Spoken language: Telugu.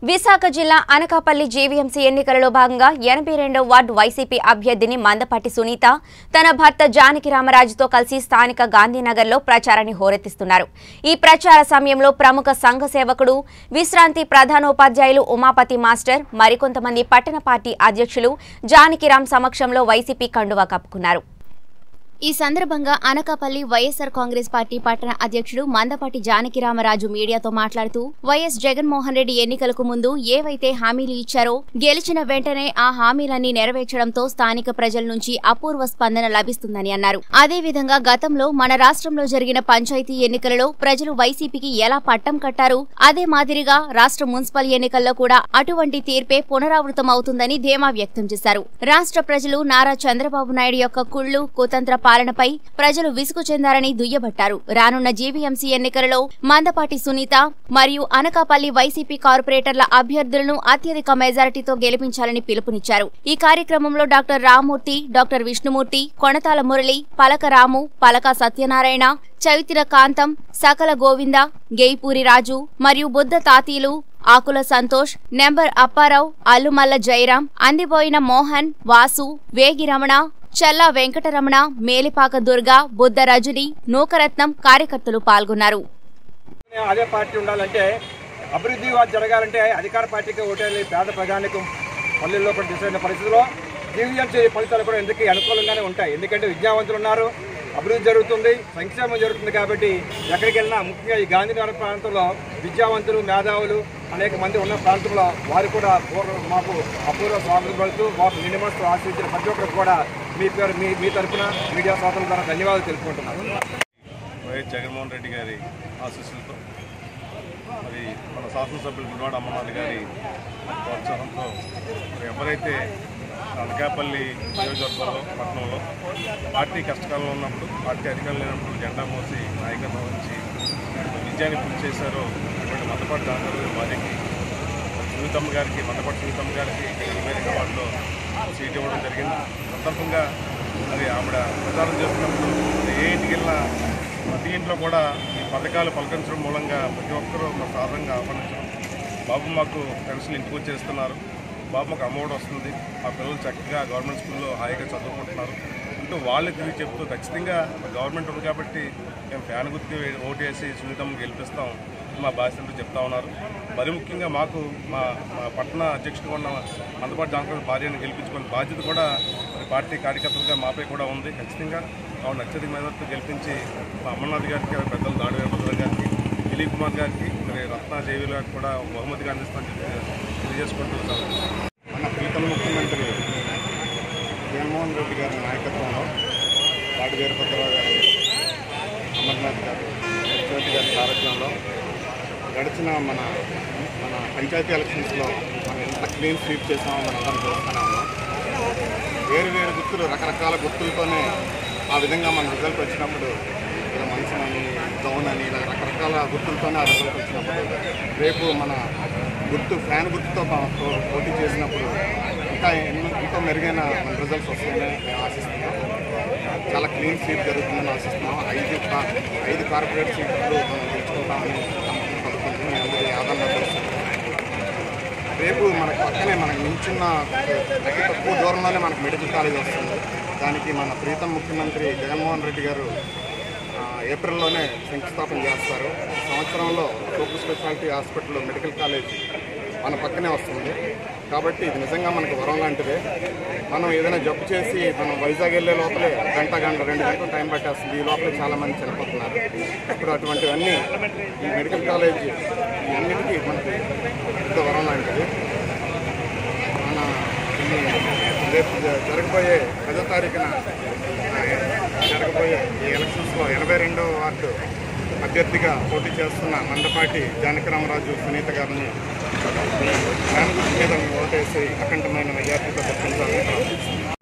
విశాఖ జిల్లా అనకాపల్లి జీవీఎంసీ ఎన్నికలలో భాగంగా ఎనభై రెండవ వార్డు వైసీపీ అభ్యర్థిని మందపాటి సునీత తన భర్త జానకి రామరాజుతో కలిసి స్థానిక గాంధీనగర్లో ప్రచారాన్ని హోరెత్తిస్తున్నారు ఈ ప్రచార సమయంలో ప్రముఖ సంఘ సేవకుడు విశ్రాంతి ప్రధానోపాధ్యాయులు ఉమాపతి మాస్టర్ మరికొంతమంది పట్టణ పార్టీ అధ్యక్షులు జానకిరాం సమక్షంలో వైసీపీ కండువా కప్పుకున్నారు ఈ సందర్భంగా అనకాపల్లి వైఎస్సార్ కాంగ్రెస్ పార్టీ పట్టణ అధ్యక్షుడు మందపాటి జానకిరామరాజు మీడియాతో మాట్లాడుతూ వైఎస్ జగన్మోహన్ రెడ్డి ఎన్నికలకు ముందు ఏవైతే హామీలు ఇచ్చారో గెలిచిన వెంటనే ఆ హామీలన్నీ నెరవేర్చడంతో స్థానిక ప్రజల నుంచి అపూర్వ స్పందన లభిస్తుందని అన్నారు అదేవిధంగా గతంలో మన రాష్ట్రంలో జరిగిన పంచాయతీ ఎన్నికలలో ప్రజలు వైసీపీకి ఎలా పట్టం కట్టారు అదే మాదిరిగా రాష్ట్ర మున్సిపల్ ఎన్నికల్లో కూడా అటువంటి తీర్పే పునరావృతం అవుతుందని ధీమా వ్యక్తం చేశారు రాష్ట్ర ప్రజలు నారా చంద్రబాబు నాయుడు యొక్క కుళ్లు కుతంత్ర పాలనపై ప్రజలు విసుగు చెందారని దుయ్యబట్టారు రానున్న జీవీఎంసీ ఎన్నికలలో మందపాటి సునీత మరియు అనకాపల్లి వైసీపీ కార్పొరేటర్ల అభ్యర్థులను అత్యధిక మెజారిటీతో గెలిపించాలని పిలుపునిచ్చారు ఈ కార్యక్రమంలో డాక్టర్ రామ్మూర్తి డాక్టర్ విష్ణుమూర్తి కొణతాల మురళి పలక రాము పలక సత్యనారాయణ చవితిర కాంతం సకల గోవింద గేయిపూరి రాజు మరియు బుద్ధ తాతీలు ఆకుల సంతోష్ నెంబర్ అప్పారావు అల్లుమల్ల జయరాం అందిపోయిన మోహన్ వాసు వేగి రమణ చల్లా వెంకటరమణ మేలిపాక దుర్గా బుద్ధ రజని నూకరత్నం కార్యకర్తలు పాల్గొన్నారు అదే పార్టీ ఉండాలంటే అభివృద్ధి వా- జరగాలంటే అధికార పార్టీకి ఓటేయాలి పేద ప్రజానికం పల్లెల్లో కూడా దిశైన పరిస్థితిలో జీవీఎంసీ ఫలితాలు కూడా ఎందుకు అనుకూలంగానే ఉంటాయి ఎందుకంటే విద్యావంతులు ఉన్నారు అభివృద్ధి జరుగుతుంది సంక్షేమం జరుగుతుంది కాబట్టి ఎక్కడికి వెళ్ళినా ముఖ్యంగా ఈ గాంధీనగర్ ప్రాంతంలో విద్యావంతులు మేధావులు అనేక మంది ఉన్న ప్రాంతంలో వారు కూడా పూర్వ మాకు అపూర్వ స్వాగతం పలుతూ మాకు నినిమస్తు ఆశించిన ప్రతి ఒక్కరికి కూడా మీ పేరు మీ మీ తరఫున మీడియా స్వాతంత్రం ద్వారా ధన్యవాదాలు తెలుపుకుంటున్నాను వైఎస్ జగన్మోహన్ రెడ్డి గారి ఆశీస్సులతో మరి మన శాసనసభ్యులు గుడివాడ అమ్మనాథ్ గారి ప్రోత్సాహంతో మరి ఎవరైతే అనకాపల్లి నియోజకవర్గంలో పట్టణంలో పార్టీ కష్టకాలంలో ఉన్నప్పుడు పార్టీ అధికారం లేనప్పుడు జెండా మోసి నాయకత్వం వహించి విజయాన్ని పూర్తి చేశారో అటువంటి మద్దపాటి దాని వారికి సునీతమ్మ గారికి మందపాటి సునీతమ్మ గారికి అమెరికా వార్డులో సీట్ ఇవ్వడం జరిగింది సందర్భంగా మరి ఆవిడ ప్రచారం చేస్తున్నప్పుడు మరి ఏ ఇంటికి వెళ్ళినా ప్రతి ఇంట్లో కూడా ఈ పథకాలు పలకరించడం మూలంగా ప్రతి ఒక్కరూ మా సాధారణంగా ఆహ్వానించడం బాబు మాకు పెన్షన్ ఇంటికి వచ్చేస్తున్నారు బాబు మాకు అమ్మఒడి వస్తుంది మా పిల్లలు చక్కగా గవర్నమెంట్ స్కూల్లో హాయిగా చదువుకుంటున్నారు అంటూ వాళ్ళు తిరిగి చెప్తూ ఖచ్చితంగా గవర్నమెంట్ ఉంది కాబట్టి మేము ఫ్యాన్ గుర్తు ఓటేసి సునీతమ్మ గెలిపిస్తాం మా బాధ్యతలు చెప్తా ఉన్నారు మరి ముఖ్యంగా మాకు మా మా పట్టణ అధ్యక్షుడిగా ఉన్న అందుబాటు జానకర్ భార్యను గెలిపించుకునే బాధ్యత కూడా మరి పార్టీ కార్యకర్తలుగా మాపై కూడా ఉంది ఖచ్చితంగా ఆవిడ అత్యధిక మెజార్టీతో గెలిపించి మా అమర్నాథ్ గారికి పెద్దలు దాడి వీరభద్ర గారికి దిలీప్ కుమార్ గారికి మరి రత్న జేవీ గారికి కూడా బహుమతిగా అందిస్తామని చెప్పి తెలియజేసుకుంటూ సెలవు. మన ప్రీతం ముఖ్యమంత్రి జగన్మోహన్ రెడ్డి గారి నాయకత్వంలో దాడి వీరభద్రరావు గారు అమర్నాథ్ గారు చోటి గారి సారథ్యంలో గడిచిన మన మన పంచాయతీ ఎలక్షన్స్లో మనం ఎంత క్లీన్ స్వీప్ చేసామో మనం అందరం చూస్తూనే ఉన్నాం వేరు వేరు గుర్తులు రకరకాల గుర్తులతోనే ఆ విధంగా మన రిజల్ట్ వచ్చినప్పుడు ఇలా మంచం అని డౌన్ అని ఇలా రకరకాల గుర్తులతోనే ఆ రిజల్ట్ వచ్చినప్పుడు రేపు మన గుర్తు ఫ్యాన్ గుర్తుతో పో- పో- పోటీ చేసినప్పుడు ఇంకా ఎన్నో ఎంతో మెరుగైన మన రిజల్ట్స్ వస్తాయని మేము ఆశిస్తున్నాం చాలా క్లీన్ స్వీప్ జరుగుతుందని ఆశిస్తున్నాం ఐదు కా- ఐదు కార్పొరేట్ సీట్లు మనం గెలుచుకుంటామని నమ్మకం కలుగుతుంది మీ అందరి ఆదరణ తెలుస్తుంది రేపు మనకు పక్కనే మనకు నించున్న అతి తక్కువ దూరంలోనే మనకు మెడికల్ కాలేజ్ వస్తుంది దానికి మన ప్రీతం ముఖ్యమంత్రి జగన్మోహన్ రెడ్డి గారు ఆ, ఏప్రిల్లోనే శంకుస్థాపన చేస్తారు సంవత్సరంలో super speciality hospital medical college మన పక్కనే వస్తుంది కాబట్టి ఇది నిజంగా మనకు వరం లాంటిదే మనం ఏదైనా జబ్బు చేసి మనం వైజాగ్ వెళ్ళే లోపలే గంట గంట రెండు గంటలు టైం పట్టేస్తుంది ఈ లోపలే చాలామంది చనిపోతున్నారు ఇప్పుడు అటువంటివన్నీ ఈ మెడికల్ కాలేజ్ ఇవన్నిటికీ మనకి పెద్ద వరం లాంటిది మన ఈ రేపు జ- జరగబోయే పదో తారీఖున ఆ, జరగబోయే ఈ ఎలక్షన్స్లో ఎనభై రెండవ వార్డు అభ్యర్థిగా పోటీ చేస్తున్న మందపాటి జానకరామరాజు సునీత గారిని దాని గురించి మీద ఓటేసి అఖండమైన మెజార్టీతో గెలిపించాలని ప్రార్థిస్తున్నాను